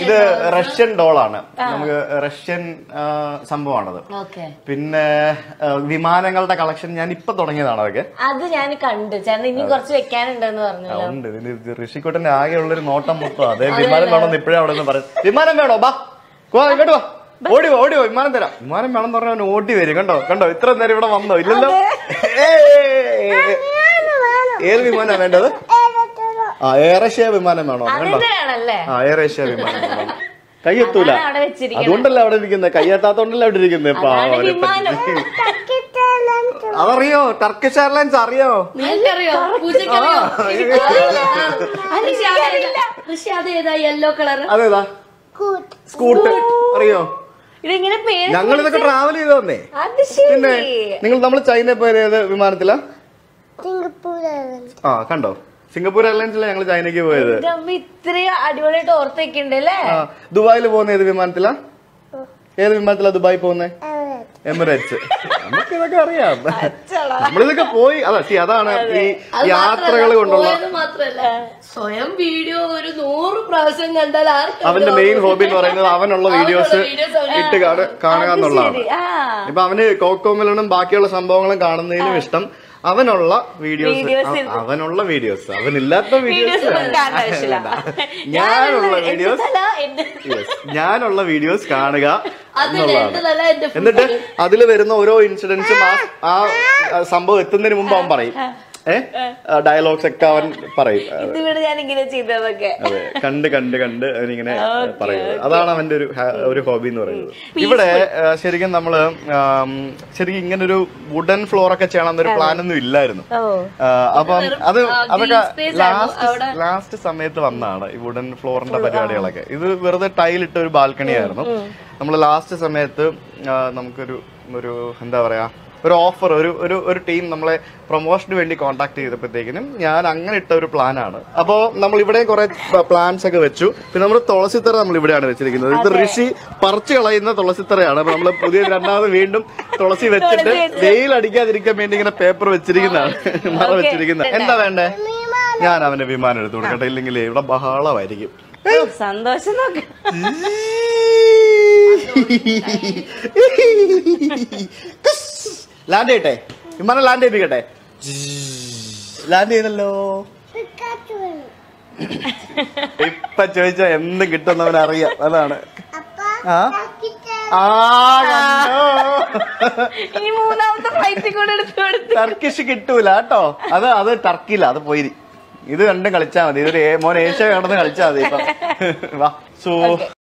ഇത് റഷ്യൻ ഡോളാണ് നമുക്ക് റഷ്യൻ ആ, സംഭവമാണത് ഓക്കെ പിന്നെ ആ, വിമാനങ്ങളുടെ കളക്ഷൻ ഞാൻ ഇപ്പൊ തുടങ്ങിയതാണ് അതൊക്കെ അത് ഞാൻ കണ്ടു ചേട്ടൻ ഇനി കുറച്ച് വെക്കാനുണ്ടെന്ന് ആ, പറഞ്ഞല്ലോ ഉണ്ട് ഇതിന് ഇത് ഋഷിക്കുട്ടന്റെ ആകെയുള്ള ഒരു നോട്ടം മൊത്തം അതെ വിമാനം വേണമെന്ന് ഇപ്പോഴേ അവിടെ നിന്ന് പറയും വിമാനം വേണോ ബാ വാ ഇങ്ങോട്ട് വാ ഓടി വാ ഓടി വാ വിമാനം തരാം വിമാനം വേണം എന്ന് പറഞ്ഞാൽ അവൻ ഓടി വരും കണ്ടോ കണ്ടോ ഇത്ര നേരം ഇവിടെ വന്നോ ഇല്ലല്ലോ ഏയ്. ഏത് വിമാനാ വേണ്ടത് ആ എയർ ഏഷ്യ വിമാനം വേണോ കണ്ടോ അതിന്റെ വേണല്ലേ ആ എയർ ഏഷ്യ വിമാനം വേണം കൈയെത്തൂല അതാണ് അവിടെ വെച്ചിരിക്കുന്നത്. അതുകൊണ്ടല്ല അവിടെ ഇരിക്കുന്നത് കൈയെത്താത്തോണ്ടല്ലേ അവിടെ ഇരിക്കുന്നത് അതാണ് വിമാനം. അതറിയോ ടർക്കിഷ് എയർലൈൻസ് അറിയോ നിങ്ങൾക്കറിയോ പൂജക്കറിയോ ഋഷി അത് ഏതാ യെല്ലോ കളർ അതേതാ സ്കൂട്ട് അറിയോ ഇതിങ്ങനെ പേര് ഞങ്ങൾ ഇതൊക്കെ ട്രാവൽ ചെയ്ത് വന്നേ അത് ശരി പിന്നെ നിങ്ങൾ നമ്മൾ ചൈനയിൽ പോയത് ഏത് വിമാനത്തിലാ ആ കണ്ടോ സിംഗപ്പൂർ എയർലൈൻസിലാണ് ഞങ്ങൾ ചൈനയ്ക്ക് പോയത് എന്റെ അമ്മ ഇത്രയും അടിപൊളിയായിട്ട് ഓർത്ത് വെക്കണ്ടല്ലേ ആ ദുബായിൽ പോകുന്ന ഏത് വിമാനത്തിലാ ഏത് വിമാനത്തിലാ ദുബായ് പോകുന്നേ എമിറേറ്റ്സ് നമുക്ക് ഇതൊക്കെ അറിയാം നമ്മളിതൊക്കെ പോയി അതാ see, അതാണ് ഈ യാത്രകൾ കൊണ്ടുള്ള പോയത് മാത്രല്ല സ്വയം വീഡിയോ ഒരു നൂറ് പ്രാവശ്യം കണ്ടാൽ ആർക്കും അവന്റെ മെയിൻ ഹോബി എന്ന് പറയുന്നത് അവനുള്ള വീഡിയോസ് videos അവന് ഇട്ട് കാണ- കാണുക എന്നുള്ളതാണ് ശരി. ആ ഇപ്പൊ അവന് കോക്കോമലും ബാക്കിയുള്ള സംഭവങ്ങളും കാണുന്നതിനും ഇഷ്ടം അവനുള്ള വീഡിയോസ് Videos ഇത്. അവനുള്ള വീഡിയോസ് അവനില്ലാത്ത വീഡിയോസ് വീഡിയോസ് ഒന്നും കാണാൻ ആവശ്യമില്ല ഞാനുള്ള എന്റെ വീഡിയോസ് തല എന്റെ ഞാനുള്ള വീഡിയോസ് കാണുക അത് എന്നുള്ളതാണ് എന്റെ തല എന്റെ എന്നിട്ട് അതിൽ വരുന്ന ഓരോ ഇൻസിഡൻസും ആ ആ സംഭവം എത്തുന്നതിന് മുമ്പ് അവൻ പറയും ഏ ഡയലോഗ്സ് ഒക്കെ അവൻ പറയും ഇതിവിടെ ഞാൻ ഇങ്ങനെ ചെയ്തതൊക്കെ അതെ കണ്ട് കണ്ട് കണ്ട് അവനിങ്ങനെ പറയുന്നത് അതാണ് അവന്റെ ഒരു ഹാ- ഒരു ഹോബി എന്ന് പറയുന്നത് ഇവിടെ ആ, ശരിക്കും നമ്മള് ആം, ശരിക്കും ഇങ്ങനെ ഒരു വുഡൻ ഫ്ലോർ ഒക്കെ ചെയ്യണം എന്നൊരു പ്ലാൻ ഒന്നും ഇല്ലായിരുന്നു ഓ ആ, അപ്പം അത് ആ, അതൊക്കെ green space ആയിരുന്നു. ലാസ്റ്റ് അവിടെ- ലാസ്റ്റ് സമയത്ത് വന്നതാണ് ഈ വുഡൻ ഫ്ലോറിന്റെ പരിപാടികളൊക്കെ ഇത് വെറുതെ ടൈലിട്ട ഒരു ബാൽക്കണി ആയിരുന്നു നമ്മൾ ലാസ്റ്റ് സമയത്ത് ആ, നമുക്കൊരു ഒരു എന്താ പറയാ ഒരു ഓഫർ ഒരു ഒരു ഒരു ടീം നമ്മളെ പ്രൊമോഷന് വേണ്ടി കോൺടാക്ട് ചെയ്തപ്പോഴത്തേക്കിനും ഞാൻ അങ്ങനെ ഇട്ട ഒരു പ്ലാനാണ് അപ്പോൾ നമ്മൾ ഇവിടെ കുറെ പ്ലാൻസ് ഒക്കെ വെച്ചു പിന്നെ നമ്മൾ തുളസിത്തറ നമ്മൾ ഇവിടെയാണ് വെച്ചിരിക്കുന്നത് ഇത് ഋഷി പറിച്ചു കളയുന്ന തുളസിത്തറയാണ് അപ്പൊ നമ്മൾ പുതിയ രണ്ടാമത് വീണ്ടും തുളസി വെച്ചിട്ട് വെയിൽ അടിക്കാതിരിക്കാൻ വേണ്ടി ഇങ്ങനെ പേപ്പർ വെച്ചിരിക്കുന്നതാണ് മറ വെച്ചിരിക്കുന്നത് എന്താ വേണ്ടേ ഞാൻ അവന്റെ വിമാനം എടുത്തു കൊടുക്കട്ടെ ഇല്ലെങ്കിൽ ഇവിടെ ബഹളമായിരിക്കും സന്തോഷം നോക്ക് ലാൻഡ് ചെയ്യട്ടെ വിമാനം ലാൻഡ് ചെയ്യിപ്പിക്കട്ടെ ലാൻഡ് ചെയ്തല്ലോ ഇപ്പൊ ചോദിച്ച എന്ത് കിട്ടുന്നവൻ അറിയാം അതാണ് ആ ആ കണ്ടോ? ഈ മൂന്നാമത്തെ ഫ്ലൈറ്റിൽ കൂടെ എടുത്തു കൊടുത്തു ടർക്കിഷ് കിട്ടൂല കേട്ടോ അത് അത് ടർക്കിയില്ല അത് പോയി ഇത് രണ്ടും കളിച്ചാ മതി ഇതൊരു ഏ- മോൻ ഏഷ്യ കടന്ന് കളിച്ചാ മതി ഇപ്പൊ വാ സോ